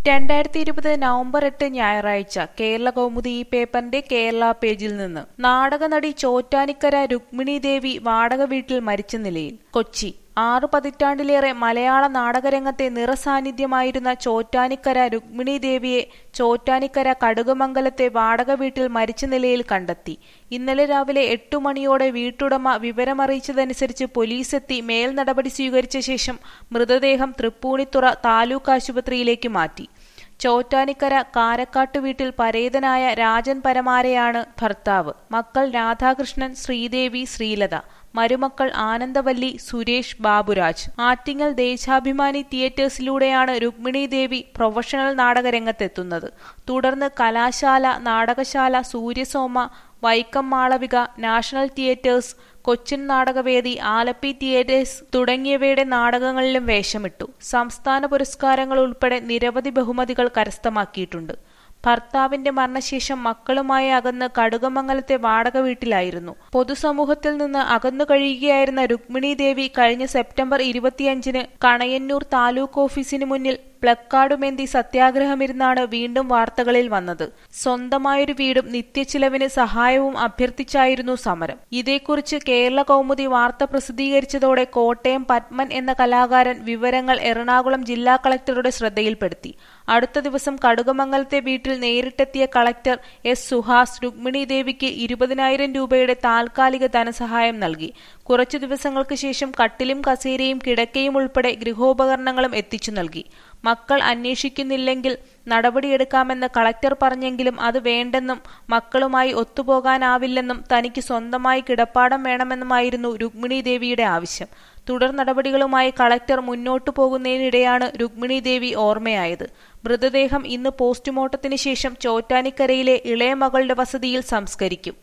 രണ്ടായിരത്തി ഇരുപത് നവംബർ എട്ട് ഞായറാഴ്ച കേരള കൗമുദി ഈ പേപ്പറിന്റെ കേരള പേജിൽ നിന്ന് നാടകനടി ചോറ്റാനിക്കര രുക്മിണി ദേവി വാടക വീട്ടിൽ മരിച്ച നിലയിൽ കൊച്ചി ആറു പതിറ്റാണ്ടിലേറെ മലയാള നാടകരംഗത്തെ നിറസാന്നിധ്യമായിരുന്ന ചോറ്റാനിക്കര രുക്മിണി ദേവിയെ ചോറ്റാനിക്കര കടുകുമംഗലത്തെ വാടക വീട്ടിൽ മരിച്ച നിലയിൽ കണ്ടെത്തി ഇന്നലെ രാവിലെ എട്ടു മണിയോടെ വീട്ടുടമ വിവരമറിയിച്ചതനുസരിച്ച് പോലീസെത്തി മേൽ നടപടി സ്വീകരിച്ച ശേഷം മൃതദേഹം തൃപ്പൂണിത്തുറ താലൂക്ക് ആശുപത്രിയിലേക്ക് മാറ്റി ചോറ്റാനിക്കര കാരക്കാട്ട് വീട്ടിൽ പരേതനായ രാജൻ പരമാരെയാണ് ഭർത്താവ് മക്കൾ രാധാകൃഷ്ണൻ ശ്രീദേവി ശ്രീലത മരുമക്കൾ ആനന്ദവല്ലി സുരേഷ് ബാബുരാജ് ആറ്റിങ്ങൽ ദേശാഭിമാനി തിയേറ്റേഴ്സിലൂടെയാണ് രുക്മിണി ദേവി പ്രൊഫഷണൽ നാടകരംഗത്തെത്തുന്നത് തുടർന്ന് Kalasala Natakasala Suryasoma Vaikom Malavika National Theatres Cochin Natakavedi Alleppey theatres തുടങ്ങിയവയുടെ നാടകങ്ങളിലും വേഷമിട്ടു സംസ്ഥാന പുരസ്കാരങ്ങൾ ഉൾപ്പെടെ നിരവധി ബഹുമതികൾ കരസ്ഥമാക്കിയിട്ടുണ്ട് ഭർത്താവിന്റെ മരണശേഷം മക്കളുമായി അകന്ന് കടുകമംഗലത്തെ വാടക വീട്ടിലായിരുന്നു പൊതുസമൂഹത്തിൽ നിന്ന് അകന്നു കഴിയുകയായിരുന്ന രുക്മിണി ദേവി കഴിഞ്ഞ സെപ്റ്റംബർ ഇരുപത്തിയഞ്ചിന് കണയന്നൂർ താലൂക്ക് ഓഫീസിന് മുന്നിൽ പ്ലക്കാർഡുമേന്തി സത്യാഗ്രഹമിരുന്നാണ് വീണ്ടും വാർത്തകളിൽ വന്നത് സ്വന്തമായൊരു വീടും നിത്യച്ചിലവിന് സഹായവും അഭ്യർത്ഥിച്ചായിരുന്നു സമരം ഇതേക്കുറിച്ച് കേരള കൗമുദി വാർത്ത പ്രസിദ്ധീകരിച്ചതോടെ കോട്ടയം പത്മൻ എന്ന കലാകാരൻ വിവരങ്ങൾ എറണാകുളം ജില്ലാ കളക്ടറുടെ ശ്രദ്ധയിൽപ്പെടുത്തി അടുത്ത ദിവസം കടുകമംഗലത്തെ വീട്ടിൽ നേരിട്ടെത്തിയ കളക്ടർ എസ് സുഹാസ് രുക്മിണി ദേവിക്ക് ഇരുപതിനായിരം രൂപയുടെ താൽക്കാലിക ധനസഹായം നൽകി കുറച്ചു ദിവസങ്ങൾക്ക് ശേഷം കട്ടിലും കസേരയും കിടക്കയും ഉൾപ്പെടെ ഗൃഹോപകരണങ്ങളും എത്തിച്ചു നൽകി മക്കൾ അന്വേഷിക്കുന്നില്ലെങ്കിൽ നടപടിയെടുക്കാമെന്ന് കളക്ടർ പറഞ്ഞെങ്കിലും അത് വേണ്ടെന്നും മക്കളുമായി ഒത്തുപോകാനാവില്ലെന്നും തനിക്ക് സ്വന്തമായി കിടപ്പാടം വേണമെന്നുമായിരുന്നു രുക്മിണി ദേവിയുടെ ആവശ്യം തുടർ നടപടികളുമായി കളക്ടർ മുന്നോട്ടു പോകുന്നതിനിടെയാണ് രുക്മിണി ദേവി ഓർമ്മയായത് മൃതദേഹം ഇന്ന് പോസ്റ്റ്മോർട്ടത്തിന് ശേഷം ചോറ്റാനിക്കരയിലെ ഇളയ മകളുടെ വസതിയിൽ സംസ്കരിക്കും